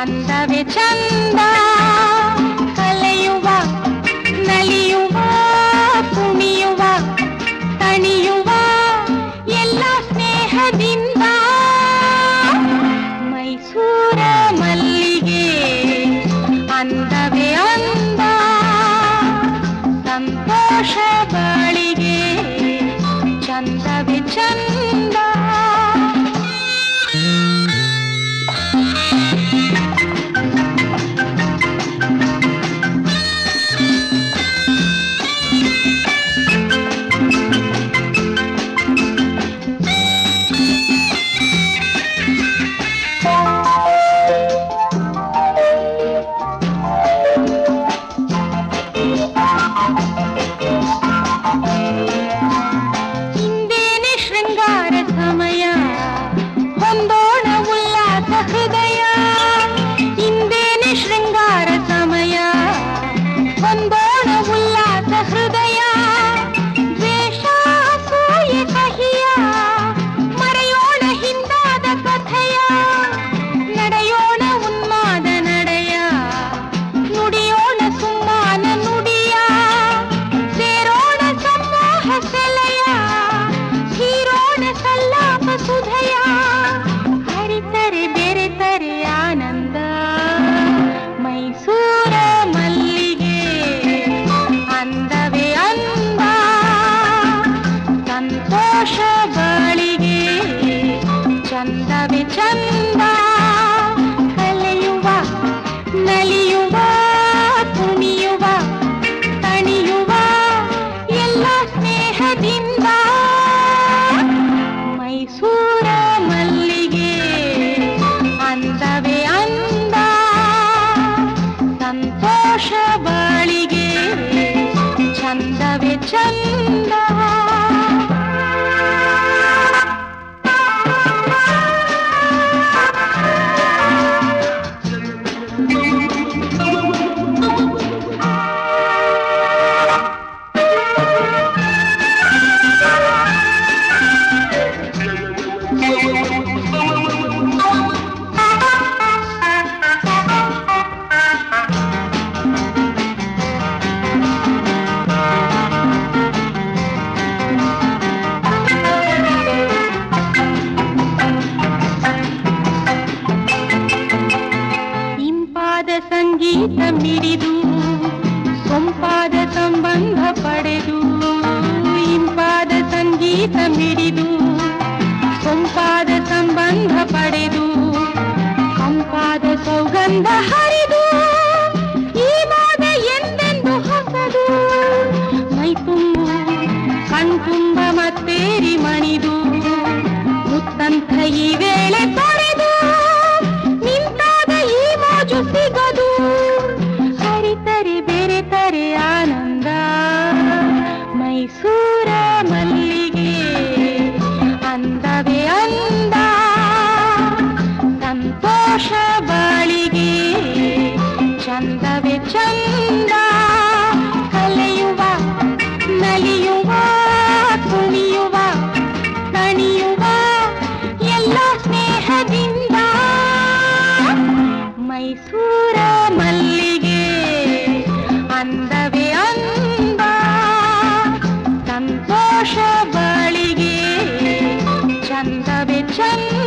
ಚಂದವೇ ಚಂದ ಕಲೆಯುವ ನಲಿಯುವ ಕುಣಿಯುವ ತಣಿಯುವ ಎಲ್ಲ ಸ್ನೇಹದಿಂದ ಮೈಸೂರ ಮಲ್ಲಿಗೆ ಅಂದವೇ ಅಂದ ಸಂತೋಷ ಬಾಳಿಗೆ ಚಂದವೇ ಚಂದ ಇಂದೇನೆ ಶೃಂಗಾರ ಸಮಯ ಹೊಂದೋಣ ಉಲ್ಲಾಸ ಹೃದಯ ಇಂದೇನೆ ಶೃಂಗಾರ ಸಮಯ ಹೊಂದೋಣ ಉಲ್ಲಾಸ ಹೃದಯ ದ್ವೇಷ ಅಸೂಯೆ ಕಹಿಯ ಮರೆಯೋಣ ಹಿಂದಾದ ಕಥೆಯ ನಡೆಯೋಣ ಉನ್ಮಾದ ನಡೆಯ ನುಡಿಯೋಣ ಸುಮ್ಮಾನ ನುಡಿಯ ಸೇರೋಣ ಸಮೂಹ ಸೆಲೆಯ ಹೀರೋಣ ಸಲ್ಲಾಪ ಸುಧಯ ಹರಿತರೆ ಬೆರೆತರೆ ಆನಂದ ಮೈಸೂರ ಮಲ್ಲಿಗೆ ಅಂದವೇ ಅಂದ ಸಂತೋಷ ಬಾಳಿಗೆ ಚಂದವೇ ಚಂದ ಕಲೆಯುವ ನಲಿಯುವ ಕುಣಿಯುವ ತಣಿಯುವ ಎಲ್ಲ ಸ್ನೇಹದಿಂದ ಮೈಸೂರ ಮಲ್ಲಿಗೆ ಅಂದವೇ ಅಂದ ಸಂತೋಷ ಬಾಳಿಗೆ ಚಂದವೇ ಚಂದ ಇಂಪಾದ ಸಂಗೀತ ಮಿಡಿದು ಸೊಂಪಾದ ಸಂಬಂಧ ಪಡೆದು ಇಂಪಾದ ಸಂಗೀತ ಮಿಡಿದು ಸೊಂಪಾದ ಸಂಬಂಧ ಪಡೆದು ಕಂಪಾದ ಸೌಗಂಧ ಹರಿದು ಈ ಬಾದ ಎಂದೆಂದು ಹೊಸದು ಮೈ ತುಂಬು ಕಣ್ತುಂಬ ಮತ್ತೇರಿ ಮಣಿದು ಮುತ್ತಂಥ ಈ ವೇಳೆ ತೊರೆದು ನಿಂತಾಗ ಈ ಮೋಜು ಸಿಗದು ಹರಿತರೆ ಬೆರೆತರೆ ಆನಂದ ಮೈಸೂರ ಮಲ್ಲಿಗೆ ಅಂದವೇ ಅಂದ ಸಂತೋಷ ಬಾಳಿಗೆ ಚಂದವೇ ಚಂದ ಕಲೆಯುವ ನಲಿಯುವ ಕುಣಿಯುವ ತಣಿಯುವ ಎಲ್ಲ ಸ್ನೇಹದಿಂದ ಮೈಸೂರ ಮಲ್ಲಿಗೆ ಅಂದವೇ ಅಂದ ಸಂತೋಷ ಬಾಳಿಗೆ ಚಂದವೇ ಚಂದ